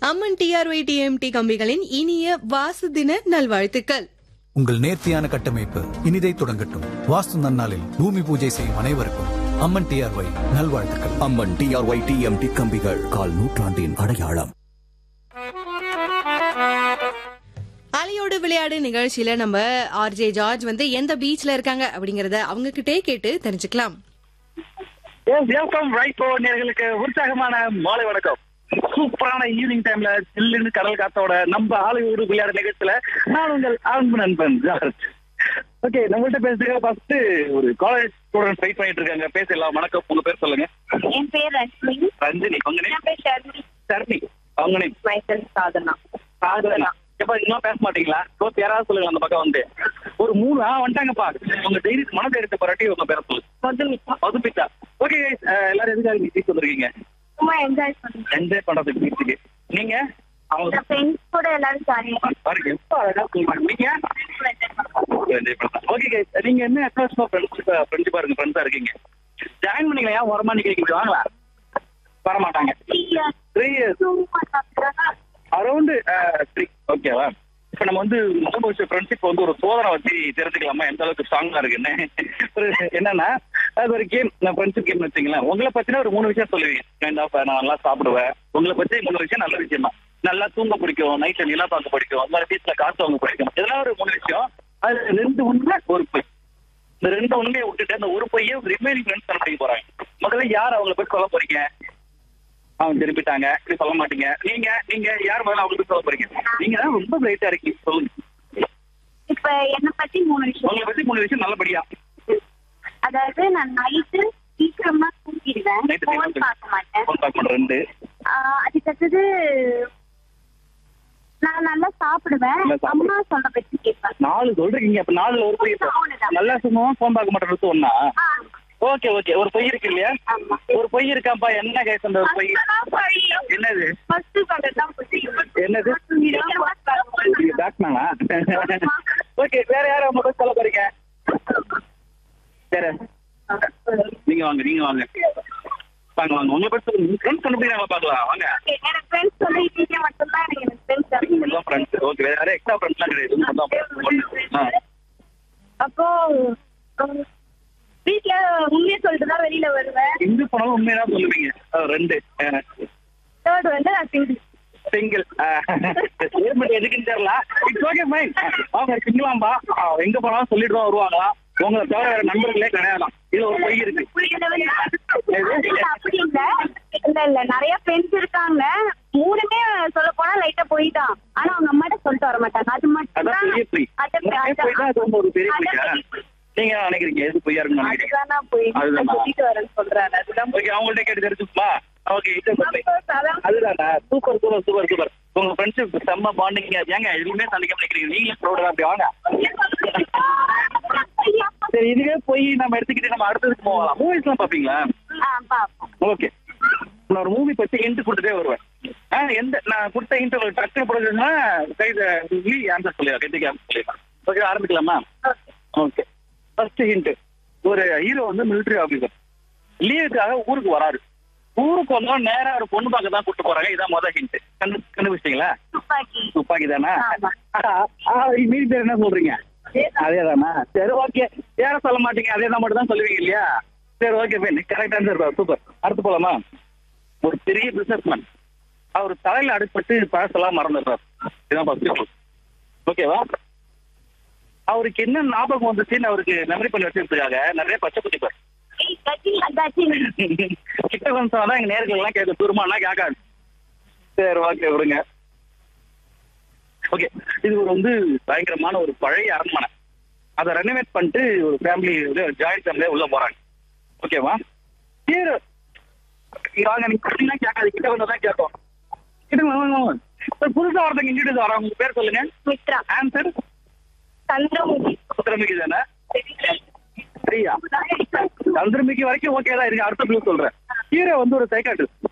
அம்மன் TRY TMT கம்பிகளின் இனிய வாசு தின நல்வாழ்த்துக்கள் உங்கள் நேர்த்தியான கட்டமைப்பு இனிதை தொடங்கட்டும் வாஸ்து நன்னாளில் பூமி பூஜை செய்யும் அனைவருக்கும் அம்மன் டிஆர்ஒய் நல்வாழ்த்துக்கள் அம்மன் டிஆர்ஒய் டிஎம்டி கம்பிகள் கால் நூற்றாண்டின் அடையாளம் அலையோடு விளையாடு நிகழ்ச்சியில நம்ம ஆர்ஜே ஜார்ஜ் வந்து எந்த பீச்ல இருக்காங்க அப்படிங்கறத அவங்க கிட்டே கேட்டு தெரிஞ்சுக்கலாம் வெல்கம் ரைட் நேர்களுக்கு உற்சாகமான மாலை வணக்கம் சூப்பரான ஈவினிங் டைம்ல சில்லுன்னு கடல் காத்தோட நம்ம ஹாலிவுட் விளையாட நிகழ்ச்சியில நான் உங்கள் அன்பு நண்பன் ஜார்ஜ் ஓகே நம்மள்ட்ட பேசுறதுக்கு ஃபர்ஸ்ட் ஒரு காலேஜ் ஸ்டூடெண்ட் வெயிட் பண்ணிட்டு இருக்காங்க பேசலாம் வணக்கம் உங்க பேர் சொல்லுங்க என் பேர் ரஷ்மி ரஞ்சினி உங்க என் நேம் பேர் ஷர்மி சரணி அவங்க நேம் மைசல் சாதனா சாதனா எப்ப இன்னும் பேச மாட்டீங்களா க்ளோஸ் யாராவது சொல்லுங்க அந்த பக்கம் வந்து ஒரு மூணு ஆ வந்துட்டாங்கப்பா உங்க தைரிய மனதை எடுத்து பரட்டி உங்க பேரை சொல்லுங்க மதுமிதா மதுபித்தா ஓகே எல்லாரும் எதுக்காக நீங்க பீச் வந்திருக்கீங்க சும்மா என்ஜாய் பண்ணுங்க என்ஜாய் பண்றதுக்கு பீச்சுக்கு நீங்க அவங்க ஃப்ரெண்ட்ஸ் கூட எல்லாரும் ஜாலியா பாருங்க எப்ப அழகா சொல்றாங்க நீங்க என்ஜாய் பண்ணலாம் ஓகே கைஸ் நீங்க என்ன அட்வான்ஸ்மா ஃப்ரெண்ட்ஸ் ஃப்ரெண்ட்ஸ் பாருங்க ஃப்ரெண்ட்ஸா இருக்கீங்க ஜாயின் பண்ணீங்களா ஏன் வரமா நீங்க கேட்க வாங்களா வர மாட்டாங்க த்ரீ இயர்ஸ் அரௌண்ட் த்ரீ ஓகேவா இப்ப நம்ம வந்து மூணு வருஷம் ஃப்ரெண்ட்ஷிப் வந்து ஒரு சோதனை வச்சு தெரிஞ்சுக்கலாமா எந்த அளவுக்கு ஸ்ட்ராங்கா இருக்குன்னு ஒரு என்னன்னா அது ஒரு கேம் நான் ஃப்ரெண்ட்ஷிப் கேம் வச்சுங்களேன் உங்களை பத்தின ஒரு மூணு விஷயம் சொல்லுவீங்க கைண்ட் ஆஃப் நான் நல்லா சாப்பிடுவேன் உங்களை பத்தி மூணு விஷயம் நல்ல விஷயம் தான் நல்லா தூங்க பிடிக்கும் நைட்ல நிலா பார்க்க பிடிக்கும் அந்த மாதிரி வீட்டுல காசு வாங்க பிடிக்கும் இதெல்லாம் ஒரு மூணு விஷயம் அது ரெண்டு உண்மை ஒரு பொய் இந்த ரெண்டு உண்மையை விட்டுட்டு அந்த ஒரு பொய்யை ரிமைனிங் ஃப்ரெண்ட்ஸ் கண்டுபிடிக்க போறாங்க முதல்ல யார் அவங்கள போய் சொல்ல போறீங்க அவங்க திருப்பிட்டாங்க இப்படி சொல்ல மாட்டீங்க நீங்க நீங்க யார் முதல்ல அவங்களுக்கு சொல்ல போறீங்க நீங்க தான் ரொம்ப பிரைட்டா இருக்கீங்க சொல்லுங்க இப்ப என்ன பத்தி மூணு விஷயம் உங்களை பத்தி மூணு விஷயம் நல்லபடியா அதாவது நான் நைட்டு சீக்கிரமா தூங்கிடுவேன் Night போன் சீக்கிரம் பார்க்க மாட்டேன் ஃபோன் பார்க்க மாட்டேன் ரெண்டு ஆஹ் அதுக்கடுத்தது நான் நல்லா சாப்பிடுவேன் நல்லா சாப்பிடு. அம்மா சொல்ற பத்தி கேட்பேன் நாலு சொல்றீங்க அப்ப நாலுல ஒரு பொய் இருக்கு. அவ்வளவுதான். நல்லா சும்மா ஃபோன் பார்க்க மாட்டேன் ஒன்னா ஆ, ஓகே ஓகே ஒரு பொய் இருக்கு இல்லையா ஆமா. ஒரு பொய் இருக்காப்பா என்ன கேஸ் அந்த ஒரு பொய் first தான் பழியும். என்னது First பண்றதுதான் புரியும். என்னது சீக்கிரமா சாப்பிடுவேன். நீங்க பேட்மேனா ஓகே வேற யாரும் அவங்க போய் சொல்ல போறீங்க வேற நீங்க வாங்க நீங்க வாங்க வாங்க வாங்க உங்களை பத்தி சொல்லுங்க ஃப்ரெண்ட்ஸ் கண்டுபிடிக்கிறாங்க பாக்கலாம் வாங்க Okay, எனக்கு friends சொல்லி நீங்க மட்டும்தான் எனக்கு எனக்கு friends எல்லாம் ஃப்ரெண்ட்ஸ் ஓகே வேற யாரும் எக்ஸ்ட்ரா ஃப்ரெண்ட்ஸ்லாம் கிடையாது இவங்க மட்டும் ஆ. அப்போ உம், வீட்ல உண்மையை சொல்லிட்டு தான் வெளியில வருவேன் எங்க போனாலும் உண்மையதான் சொல்லுவீங்க ஆ, ரெண்டு தேர்ட் வந்து நான் சிங்கிள் சிங்கிள் ஏற்பட்டு எதுக்குன்னு தெரியல இட்ஸ் ஓகே ஃபைன் அவங்க சிங்கிளாம்பா எங்க போனாலும் சொல்லிட்டு தான் வருவாங்களா உங்களை தவிர வேற நண்பர்களே கிடையாதாம் இது ஒரு பொய் இருக்கு இல்ல, அப்படி இல்ல இல்ல இல்ல நிறைய ஃப்ரெண்ட்ஸ் இருக்காங்க மூணுமே சொல்ல போனா லைட்டா போய் தான் ஆனா அவங்க அம்மாட்ட சொல்லிட்டு வர மாட்டாங்க அது மட்டும் அதான் பெரிய பொய் உண்மையே பொய் தான் அது வந்து ஒரு பெரிய பொய்யா நீங்க என்ன நினைக்கிறீங்க எது பொய்யா இருக்குன்னு நினைக்கிறீங்க அதுதான் போய் அதுதானா? சொல்லிட்டு வரேன்னு சொல்றாரு அதுதான் ஓகே அவங்கள்ட்ட கேட்டு தெரிஞ்சுப்பா ஓகே இது பொய் அதான் அதுதானா சூப்பர் சூப்பர் சூப்பர் சூப்பர் உங்க ஃப்ரெண்ட்ஷிப் செம்ம பாண்டிங் ஏங்க எதுவுமே சந்திக்க நினைக்கிறீங்க நீங்களும் ப்ரௌடா அப்படி வாங்க சரி இதுவே போய் நம்ம எடுத்துக்கிட்டு நம்ம அடுத்ததுக்கு போகலாம் மூவிஸ்லாம் பாப்பீங்களா ஆ, பாப்போம். ஓகே நான் ஒரு மூவி பத்தி ஹிண்ட் கொடுத்துட்டே வருவேன் ஆ எந்த நான் கொடுத்த ஹிண்ட் உங்களுக்கு டக்கு போடுறதுன்னா கைது ஆன்சர் சொல்லிடுறேன் கைதுக்கு ஆன்சர் சொல்லிடலாம் ஓகே ஆரம்பிக்கலாமா ஓகே ஃபர்ஸ்ட் ஹிண்ட் ஒரு ஹீரோ வந்து military ஆஃபீஸர் லீவுக்காக ஊருக்கு வராரு ஊருக்கு வந்தோம் நேரா ஒரு பொண்ணு பார்க்க தான் கூட்டு போறாங்க இதான் மொதல் ஹிண்ட் கண்டு கண்டுபிடிச்சிட்டீங்களா துப்பாக்கி துப்பாக்கி தானே ஆமா. மீதி பேர் என்ன சொல்றீங்க அதேதானா சரி ஓகே வேற சொல்ல மாட்டீங்க அதே தான் மட்டும் தான் சொல்லுவீங்க இல்லையா சரி okay fine correct answer super அடுத்து போலாமா ஒரு பெரிய பிசினஸ்மேன் அவர் தலையில அடிப்பட்டு பழசெல்லாம் மறந்துடுறாரு இதுதான் ஃபர்ஸ்ட் ஓகேவா அவருக்கு என்ன ஞாபகம் வந்துச்சுன்னு அவருக்கு மெமரி பண்ணி வச்சிருக்காங்க நிறைய பச்சை குத்திப்பார் ஏய், கஜினி, கஜினி. கிட்ட வந்து தான் எங்க நேர்கள் எல்லாம் கேட்க துருமானா கேட்காது சரி ஓகே விடுங்க ஓகே இது ஒரு வந்து பயங்கரமான ஒரு பழைய அரண்மனை அதை ரெனோவேட் பண்ணிட்டு ஒரு ஃபேமிலி ஜாயிண்ட் ஃபேமிலியா உள்ள போறாங்க ஓகேவா ஹீரோ வாங்க நீங்க பார்த்தீங்கன்னா கேட்காது கிட்ட வந்து தான் கேட்கும் கிட்ட வாங்க, வாங்க, வாங்க. ஒரு புதுசா ஒருத்தங்க இன்ட்ரடியூஸ் வராங்க உங்க பேர் சொல்லுங்க மித்ரா ஆன்சர் சந்திரமுகி சந்திரமுகி தானே பிரியா சந்திரமுகி வரைக்கும் ஓகே தான் இருக்கு அடுத்த ப்ளூ சொல்றேன் ஹீரோ வந்து ஒரு சைக்காட்ரிஸ்ட்